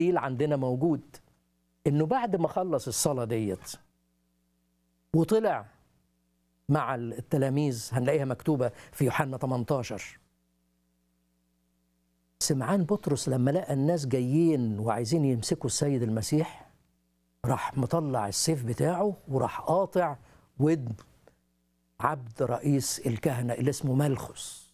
الدليل عندنا موجود انه بعد ما خلص الصلاه ديت وطلع مع التلاميذ هنلاقيها مكتوبه في يوحنا 18 سمعان بطرس لما لقى الناس جايين وعايزين يمسكوا السيد المسيح راح مطلع السيف بتاعه وراح قاطع ودن عبد رئيس الكهنه اللي اسمه ملخس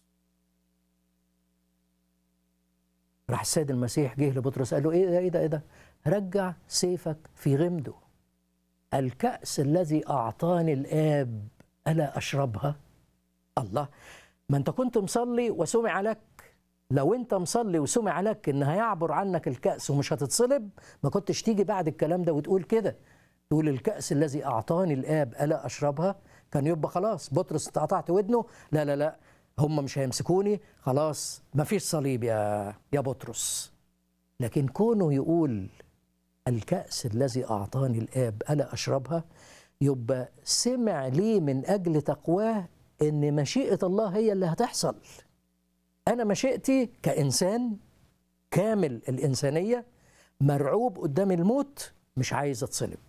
راح السيد المسيح جه لبطرس قال له ايه ده ايه ده ايه ده رجع سيفك في غمده الكأس الذي أعطاني الآب ألا أشربها الله ما أنت كنت مصلي وسمع لك لو أنت مصلي وسمع لك إن هيعبر عنك الكأس ومش هتتصلب ما كنتش تيجي بعد الكلام ده وتقول كده تقول الكأس الذي أعطاني الآب ألا أشربها كان يبقى خلاص بطرس انت قطعت ودنه لا لا لا هم مش هيمسكوني خلاص ما فيش صليب يا يا بطرس لكن كونه يقول الكأس الذي أعطاني الآب ألا أشربها يبقى سمع لي من أجل تقواه إن مشيئة الله هي اللي هتحصل أنا مشيئتي كإنسان كامل الإنسانية مرعوب قدام الموت مش عايز أتصلب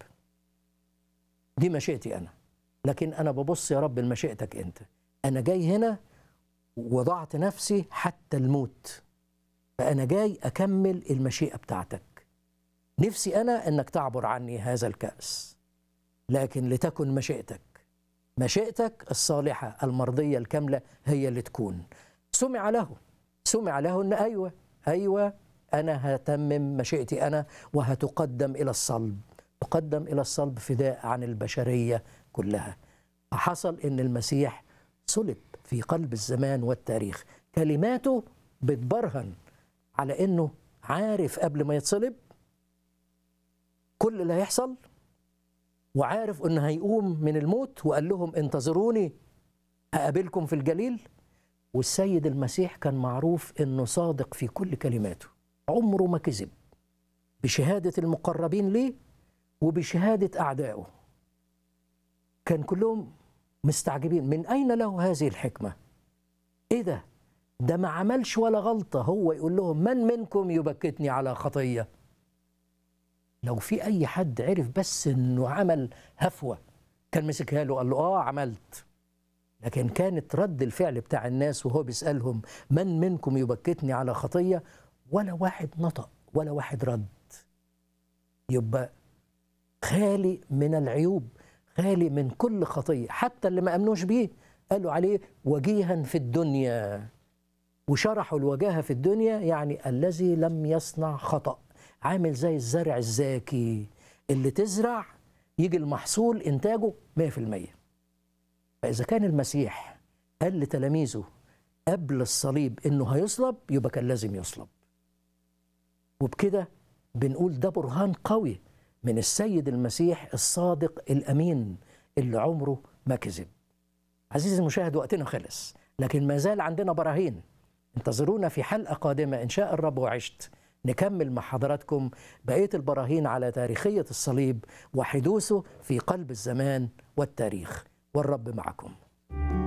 دي مشيئتي أنا لكن أنا ببص يا رب لمشيئتك أنت أنا جاي هنا وضعت نفسي حتى الموت فأنا جاي أكمل المشيئة بتاعتك نفسي أنا أنك تعبر عني هذا الكأس لكن لتكن مشيئتك مشيئتك الصالحة المرضية الكاملة هي اللي تكون سمع له سمع له أن أيوة أيوة أنا هتمم مشيئتي أنا وهتقدم إلى الصلب تقدم إلى الصلب فداء عن البشرية كلها فحصل أن المسيح صلب في قلب الزمان والتاريخ كلماته بتبرهن على أنه عارف قبل ما يتصلب كل اللي هيحصل وعارف انه هيقوم من الموت وقال لهم انتظروني اقابلكم في الجليل والسيد المسيح كان معروف انه صادق في كل كلماته عمره ما كذب بشهاده المقربين ليه وبشهاده اعدائه كان كلهم مستعجبين من اين له هذه الحكمه ايه ده ده ما عملش ولا غلطه هو يقول لهم من منكم يبكتني على خطيه لو في اي حد عرف بس انه عمل هفوه كان مسكها له قال له اه عملت لكن كانت رد الفعل بتاع الناس وهو بيسالهم من منكم يبكتني على خطيه ولا واحد نطق ولا واحد رد يبقى خالي من العيوب خالي من كل خطيه حتى اللي ما امنوش بيه قالوا عليه وجيها في الدنيا وشرحوا الوجاهه في الدنيا يعني الذي لم يصنع خطأ عامل زي الزرع الزاكي اللي تزرع يجي المحصول انتاجه 100% فاذا كان المسيح قال لتلاميذه قبل الصليب انه هيصلب يبقى كان لازم يصلب وبكده بنقول ده برهان قوي من السيد المسيح الصادق الامين اللي عمره ما كذب عزيزي المشاهد وقتنا خلص لكن ما زال عندنا براهين انتظرونا في حلقه قادمه ان شاء الرب وعشت نكمل مع حضراتكم بقيه البراهين على تاريخيه الصليب وحدوثه في قلب الزمان والتاريخ والرب معكم